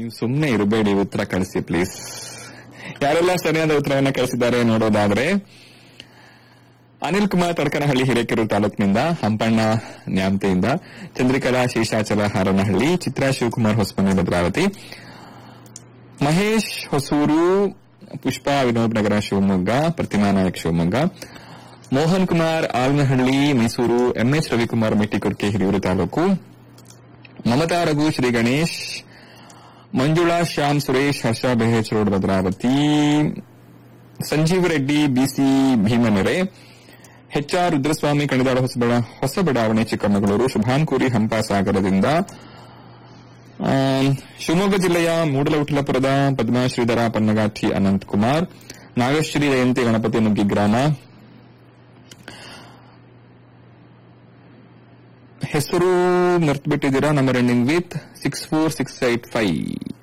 ನೀವು ಸುಮ್ಮನೆ ಇರಬೇಡಿ ಉತ್ತರ ಕಳಿಸಿ ಪ್ಲೀಸ್ ಯಾರೆಲ್ಲ ಸರಿಯಾದ ಉತ್ತರವನ್ನ ಕಳಿಸಿದ್ದಾರೆ ನೋಡೋದಾದ್ರೆ ಅನಿಲ್ ಕುಮಾರ್ ತಡಕನಹಳ್ಳಿ ಹಿರೇಕೆರೂರು ತಾಲೂಕಿನಿಂದ ಹಂಪಣ್ಣ ನ್ಯಾಮತೆಯಿಂದ Chandrikala Seshachala Haranahalli Chitra Shivakumar Hosamane Bhadravati Mahesh Hosur Pushpa Vinod Nagar Shivamogga Pratima Nayak Shivamogga Mohan Kumar Alnahalli Mysuru MS Ravikumar Mettikorke Hiriyur taluk Mamata Raghu Shri Ganesh Manjula Shyam Suresh Harsha BH road Bhadravati Sanjeev Reddy BC Bhimanere HR Rudraswamy Kanidala Hosabala Hosa Badavane Chikkamagaluru ಶುಭಾನ್ಕೂರಿ ಹಂಪಾಸಾಗರದಿಂದ ಆ, ಶಿವಮೊಗ್ಗ ಜಿಲ್ಲೆಯ ಮೂಡಲವಿಠಲಪುರದ ಪದ್ಮಾ ಶ್ರೀಧರ ಪನ್ನಗಾಠಿ ಅನಂತ್ ಕುಮಾರ್ ನಾಗಶ್ರೀ ಜಯಂತಿ ಗಣಪತಿ ನುಗ್ಗಿ ಗ್ರಾಮ ಹೆಸರು ಮರ್ತು ಬಿಟ್ಟಿದ್ದೀರಾ number ending with six four six eight five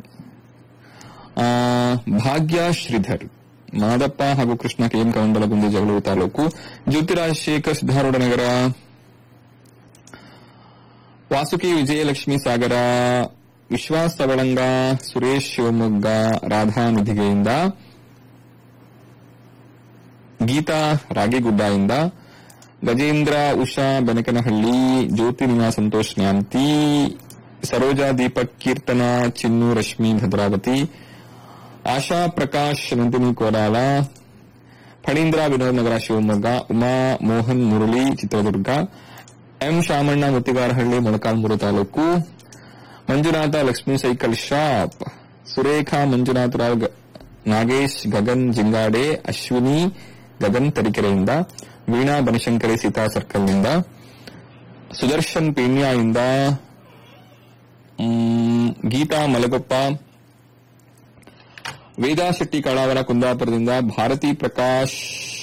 Bhagya Sridhar Madappa ಹಾಗೂ ಕೃಷ್ಣ ಕೆಎಂ ಕವಂಬಲಗುಂದಿ ಜಗಳೂರು ತಾಲೂಕು ಜ್ಯೋತಿರಾಜ್ ಶೇಖರ್ ಸಿದ್ದಾರೂಢ ನಗರ ವಾಸುಕಿ ವಿಜಯಲಕ್ಷ್ಮಿ ಸಾಗರ ವಿಶ್ವಾಸ್ ಸವಳಂಗ ಸುರೇಶ್ ಶಿವಮೊಗ್ಗ ರಾಧಾ ನಿಧಿಗೆಯಿಂದ ಗೀತಾ ರಾಗಿಗುಡ್ಡದಿಂದ Gajendra Usha Benakanahalli Jyoti Nima Santosh Nyamti Saroja Deepak Keerthana Chinnu Rashmi Bhadravati Asha Prakash Nandini Kolala Phanindra Vinod Nagar Shivamogga Uma Mohan Murali Chitradurga M Shamanna Muttigarahalli Molakalmuru taluk Manjunatha Lakshmi cycle shop Surekha Manjunatharao ಗ- ನಾಗೇಶ್ ಗಗನ್ ಜಿಂಗಾಡೆ ಅಶ್ವಿನಿ ಗಗನ್ ತರೀಕೆರೆಯಿಂದ ವೀಣಾ ಬನಶಂಕರಿ ಸೀತಾ ಸರ್ಕಲ್ನಿಂದ ಸುದರ್ಶನ್ ಪೀಣ್ಯದಿಂದ ಮ್, ಗೀತಾ ಮಲಗೊಪ್ಪ ವೇದಾ ಶೆಟ್ಟಿ ಕಳಾವರ ಕುಂದಾಪುರದಿಂದ ಭಾರತಿ ಪ್ರಕಾಶ್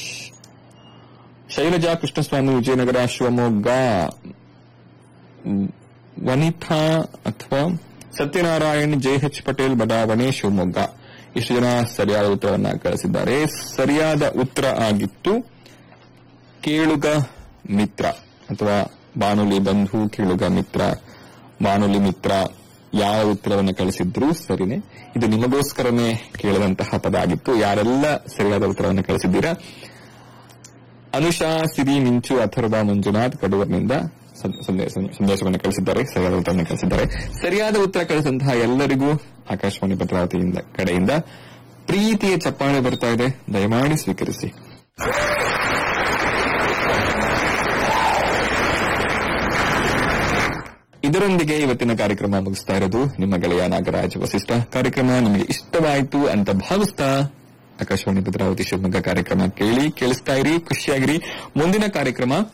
ಶೈಲಜಾ ಕೃಷ್ಣಸ್ವಾಮಿ ವಿಜಯನಗರ ಶಿವಮೊಗ್ಗ ಮ್, ವನಿತಾ ಅಥವಾ ಸತ್ಯನಾರಾಯಣ್ ಜೆಎಚ್ ಪಟೇಲ್ ಬಡಾವಣೆ ಶಿವಮೊಗ್ಗ ಇಷ್ಟು ಜನ ಸರಿಯಾದ ಉತ್ತರವನ್ನ ಕಳಿಸಿದ್ದಾರೆ ಸರಿಯಾದ ಉತ್ತರ ಆಗಿತ್ತು ಕೇಳುಗ ಮಿತ್ರ ಅಥವಾ ಬಾನುಲಿ ಬಂಧು ಕೇಳುಗ ಮಿತ್ರ ಬಾನುಲಿ ಮಿತ್ರ ಯಾವ ಉತ್ತರವನ್ನು ಕಳಿಸಿದ್ರು ಸರಿನೇ ಇದು ನಿಮಗೋಸ್ಕರನೇ ಕೇಳಿದಂತಹ ಪದ ಆಗಿತ್ತು ಯಾರೆಲ್ಲ ಸರಿಯಾದ ಉತ್ತರವನ್ನು ಕಳಿಸಿದ್ದೀರಾ ಅನುಷಾ ಸಿರಿ ಮಿಂಚು ಅಥರ್ವ ಮಂಜುನಾಥ್ ಕಡೂರಿನಿಂದ ಸಂ- ಸಂದೇಶ- ಸಂದೇಶವನ್ನು ಕಳಿಸಿದ್ದಾರೆ ಸರಿಯಾದ ಉತ್ತರವನ್ನು ಕಳಿಸಿದ್ದಾರೆ ಸರಿಯಾದ ಉತ್ತರ ಕಳಿಸಿದಂತಹ ಎಲ್ಲರಿಗೂ ಆಕಾಶವಾಣಿ ಭದ್ರಾವತಿಯಿಂದ ಕಡೆಯಿಂದ ಪ್ರೀತಿಯ ಚಪ್ಪಾಳೆ ಬರ್ತಾ ಇದೆ ದಯಮಾಡಿ ಸ್ವೀಕರಿಸಿ ಇದರೊಂದಿಗೆ ಇವತ್ತಿನ ಕಾರ್ಯಕ್ರಮ ಮುಗಿಸ್ತಾ ಇರೋದು ನಿಮ್ಮ ಗೆಳೆಯ ನಾಗರಾಜ್ ವಸಿಷ್ಠ ಕಾರ್ಯಕ್ರಮ ನಿಮಗೆ ಇಷ್ಟವಾಯಿತು ಅಂತ ಭಾವಿಸ್ತಾ ಆಕಾಶವಾಣಿ ಭದ್ರಾವತಿ ಶಿವಮೊಗ್ಗ ಕಾರ್ಯಕ್ರಮ ಕೇಳಿ ಕೇಳಿಸ್ತಾ ಇರಿ ಖುಷಿಯಾಗಿರಿ ಮುಂದಿನ ಕಾರ್ಯಕ್ರಮ